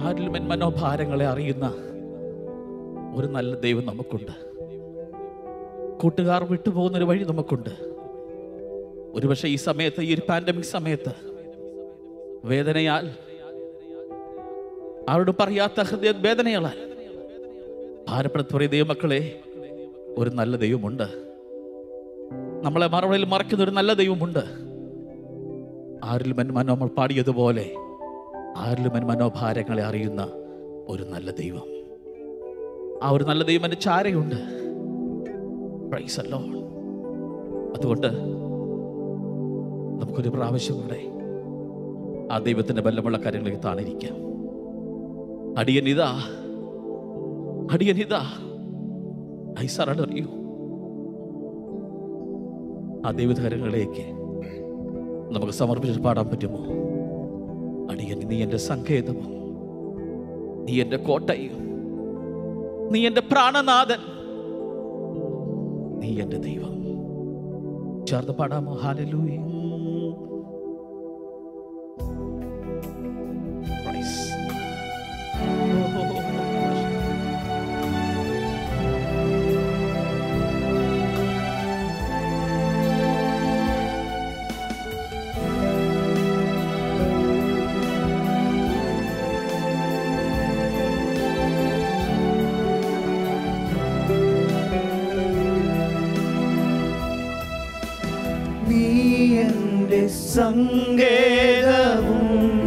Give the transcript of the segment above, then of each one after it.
ആരിലും എൻ മനോഭാരങ്ങളെ അറിയുന്ന ഒരു നല്ല ദൈവം നമുക്കുണ്ട് കൂട്ടുകാർ വിട്ടുപോകുന്ന ഒരു വഴി നമുക്കുണ്ട് ഒരുപക്ഷെ ഈ സമയത്ത് ഈ ഒരു പാൻഡമിക് സമയത്ത് വേദനയാൽ ആരോട് പറയാത്ത ഹൃദയ വേദനകളാൽ ഭാരപ്പെടുത്തുന്ന ദൈവമക്കളെ ഒരു നല്ല ദൈവമുണ്ട് നമ്മളെ മറുപടിയിൽ മറക്കുന്ന ഒരു നല്ല ദൈവമുണ്ട് ആരിലും എൻ മനോ നമ്മൾ പാടിയതുപോലെ ആരിലും എൻ മനോഭാരങ്ങളെ അറിയുന്ന ഒരു നല്ല ദൈവം ആ ഒരു നല്ല ദൈവം എൻ്റെ ചാരയുണ്ട് Praise the Lord. അതുകൊണ്ട് നമുക്കൊരു പ്രാവശ്യം കൂടെ ആ ദൈവത്തിന്റെ ബലമുള്ള കാര്യങ്ങളിലേക്ക് താണിരിക്കാം അടിയൻ ഇതാ അടിയൻ ഇതാ ഐ സറണ്ടർ യു ആ ദൈവകാര്യങ്ങളിലേക്ക് നമുക്ക് സമർപ്പിച്ച് പാടാൻ പറ്റുമോ അടിയൻ നീ എൻ്റെ സങ്കേതവും നീ എൻ്റെ കോട്ടയും നീ എൻ്റെ പ്രാണനാഥൻ നീ എൻ്റെ ദൈവം ചേർന്ന് പാടാമോ ഹാലലൂയ നീ എന്റെ സങ്കേതവും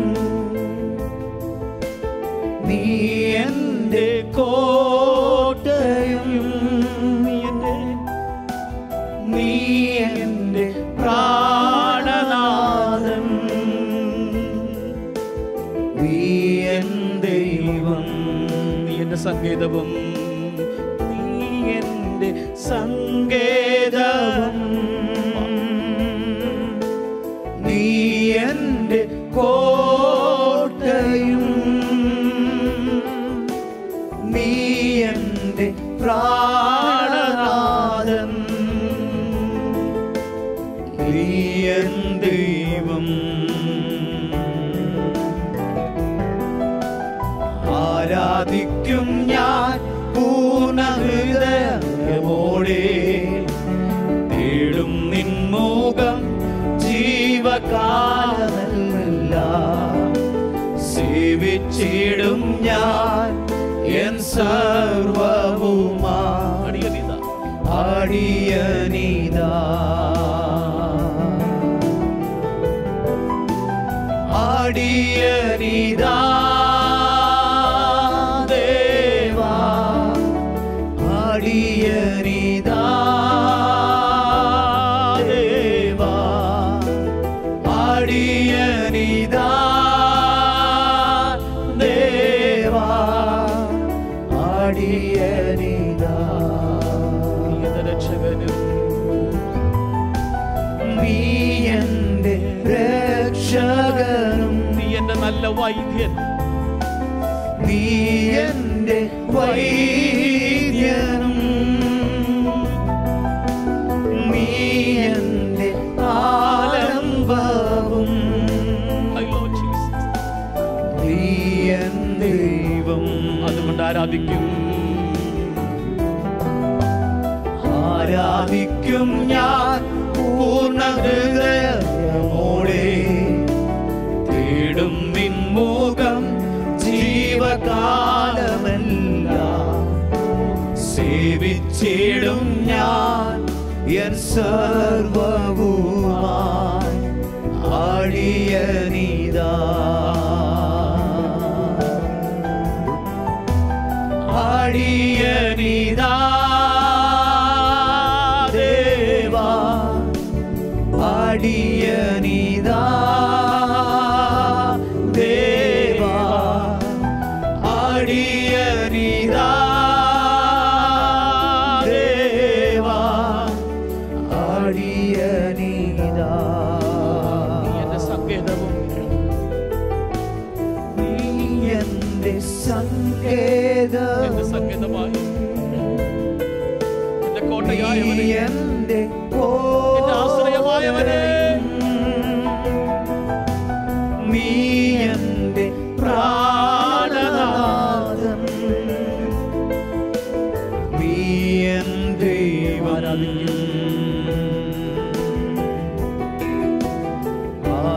നീ എന്റെ കോട്ടയും നീ എന്റെ നീ എന്റെ പ്രാണനാഥൻ നീ എൻ ദൈവം നീ എൻ്റെ സങ്കേതവും നീ എന്റെ സങ്കേതവും നീ എന്റെ കോട്ടയും നീ എന്റെ പ്രാണനാഥൻ നീ എൻ ദൈവം ആരാധിക്കും ഞാൻ പൂർണ്ണ ഹൃദയമോടെ തേടും നിൻമുഖം ജീവകാലമല്ല സേവിച്ചിടും ഞാൻ എൻ സർവവുമാ അടിയനിതാ അടിയനിതാ അടിയനിതാ ദേവാ അടിയനിതാ ദേവാ അടിയനിതാ ദേവാ അടിയനിതാ നീ എൻ്റെ രക്ഷകനും നീ എന്റെ രക്ഷകനും നീ എൻ്റെ നല്ല വൈദ്യൻ നീ എന്റെ വൈദ്യനും നീ എന്റെ ആലംബവും അയ്യോ ജീസസ് നീ എൻ ദൈവം അതുകൊണ്ട് ആരാധിക്കും ആരാധിക്കും ഞാൻ പൂർണ്ണ ഹൃദയമോടെ തേടും നിൻമുഖം ജീവകാലമല്ല സേവിച്ചിടും ഞാൻ എൻ സർവവുമായി അടിയനിതാ അടിയനിതാ ദേവാ അടിയനിതാ ദേവാ അടിയനിതാ ദേവാ അടിയനിതാ നീ എൻ്റെ സങ്കേതവും നീ എന്റെ എൻ്റെ സങ്കേതം സങ്കേതമായി എൻ്റെ നീ കോട്ടയായവനെ എന്റെ എൻ്റെ ആശ്രയമായവനെ നീ എന്റെ പ്രാണനാഥൻ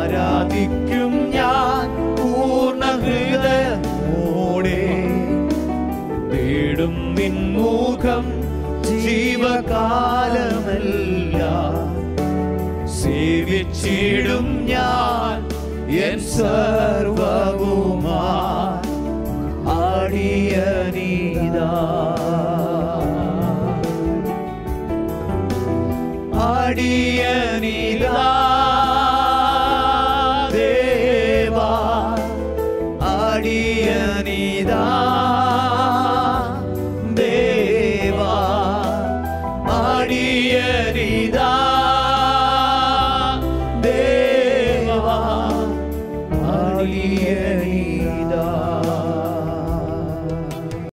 ആരാധിക്കും ഞാൻ പൂർണ്ണ ഹൃദയമോടെ തേടും നിൻമുഖം ജീവകാലമെല്ലാം സേവിച്ചിടും ഞാൻ എൻ സർവവുമാ ആടിയ നീതാ ആടിയ നീതാ ദേവാ ആടിയ നീതാ ദേവാ ആടിയ നീതാ ദേവാ ആടിയ നീതാ